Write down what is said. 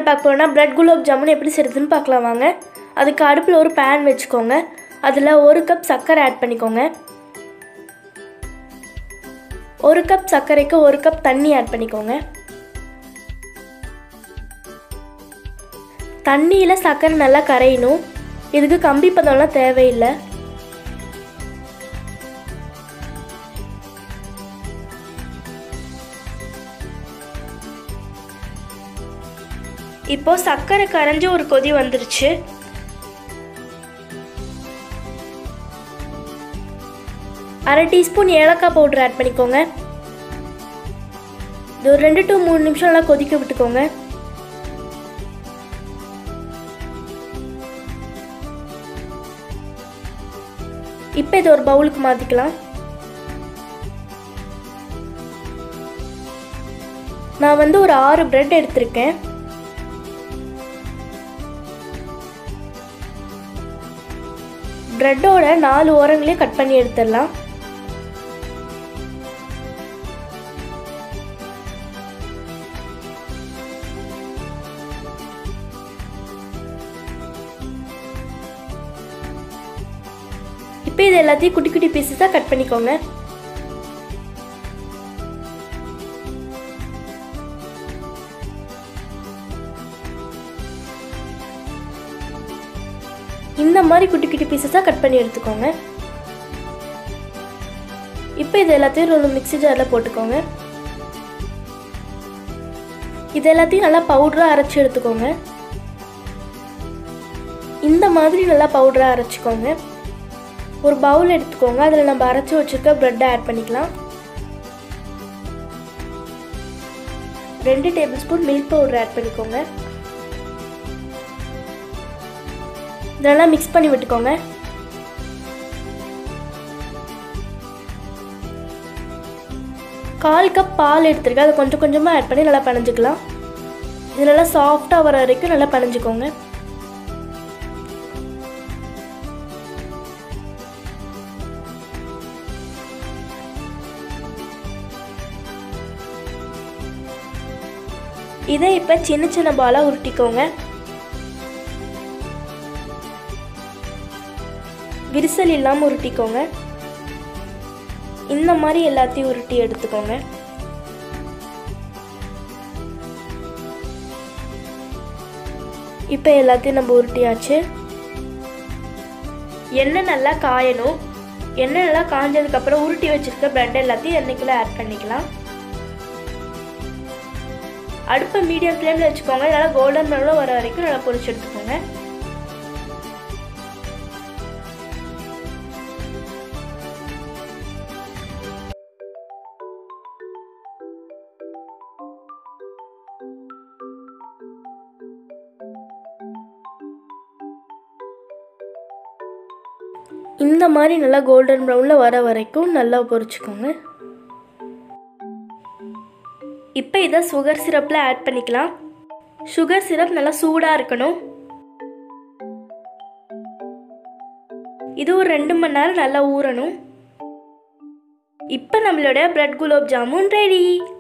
பார்க்க போகிறோம்னா பிரெட் குலோப் ஜாமுன் எப்படி செய்கிறதுன்னு பார்க்கலாம் வாங்க அதுக்கு அடுப்பில் ஒரு பேன் வச்சுக்கோங்க அதில் ஒரு கப் சர்க்கரை ஆட் பண்ணிக்கோங்க ஒரு கப் சர்க்கரைக்கு ஒரு கப் தண்ணி ஆட் பண்ணிக்கோங்க தண்ணியில் சர்க்கரை நல்லா கரையணும் இதுக்கு கம்பி பதம்லாம் தேவையில்லை இப்போ சர்க்கரை கரைஞ்சி ஒரு கொதி வந்துருச்சு அரை டீஸ்பூன் ஏலக்காய் பவுடர் ஆட் பண்ணிக்கோங்க இது ஒரு ரெண்டு டு மூணு நிமிஷம் நல்லா கொதிக்க விட்டுக்கோங்க இப்போ இது ஒரு பவுலுக்கு மாற்றிக்கலாம் நான் வந்து ஒரு ஆறு பிரெட் எடுத்திருக்கேன் ப்ரெட்டோட நாலு ஓரங்களையும் கட் பண்ணி எடுத்துடலாம் இப்போ இது எல்லாத்தையும் குட்டி குட்டி பீசஸாக கட் பண்ணிக்கோங்க இந்த மாதிரி குட்டி குட்டி பீசஸாக கட் பண்ணி எடுத்துக்கோங்க இப்போ இது எல்லாத்தையும் ஒரு மிக்ஸி ஜாரில் போட்டுக்கோங்க இது எல்லாத்தையும் நல்லா பவுடராக அரைச்சி எடுத்துக்கோங்க இந்த மாதிரி நல்லா பவுடராக அரைச்சிக்கோங்க ஒரு பவுல் எடுத்துக்கோங்க அதில் நம்ம அரைச்சி வச்சுருக்க ப்ரெட்டை ஆட் பண்ணிக்கலாம் ரெண்டு tablespoon milk powder add பண்ணிக்கோங்க நல்லா மிக்ஸ் பண்ணி விட்டுக்கோங்க கால் கப் பால் எடுத்துருக்கேன் அதை கொஞ்சம் கொஞ்சமாக ஆட் பண்ணி நல்லா பனைஞ்சிக்கலாம் இது நல்லா சாஃப்டாக வர வரைக்கும் நல்லா பனைஞ்சிக்கோங்க இதை இப்போ சின்ன சின்ன பாலாக உருட்டிக்கோங்க விரிசல் இல்லாமல் உருட்டிக்கோங்க இந்த மாதிரி எல்லாத்தையும் உருட்டி எடுத்துக்கோங்க இப்போ எல்லாத்தையும் நம்ம உருட்டியாச்சு எண்ணெய் நல்லா காயணும் எண்ணெய் நல்லா காஞ்சதுக்கப்புறம் உருட்டி வச்சிருக்க பிரெட் எல்லாத்தையும் எண்ணெய்க்குள்ளே ஆட் பண்ணிக்கலாம் அடுப்பை மீடியம் ஃப்ளேமில் வச்சுக்கோங்க நல்லா கோல்டன் ப்ரௌனில் வர வரைக்கும் நல்லா பொரிச்சு எடுத்துக்கோங்க இந்த மாதிரி நல்லா கோல்டன் ப்ரௌனில் வர வரைக்கும் நல்லா பொரிச்சுக்கோங்க இப்போ இதை சுகர் சிரப்பில் ஆட் பண்ணிக்கலாம் சுகர் சிரப் நல்லா சூடாக இருக்கணும் இது ஒரு ரெண்டு மணி நேரம் நல்லா ஊறணும் இப்போ நம்மளோட பிரெட் குலோப் ஜாமுன் ரெடி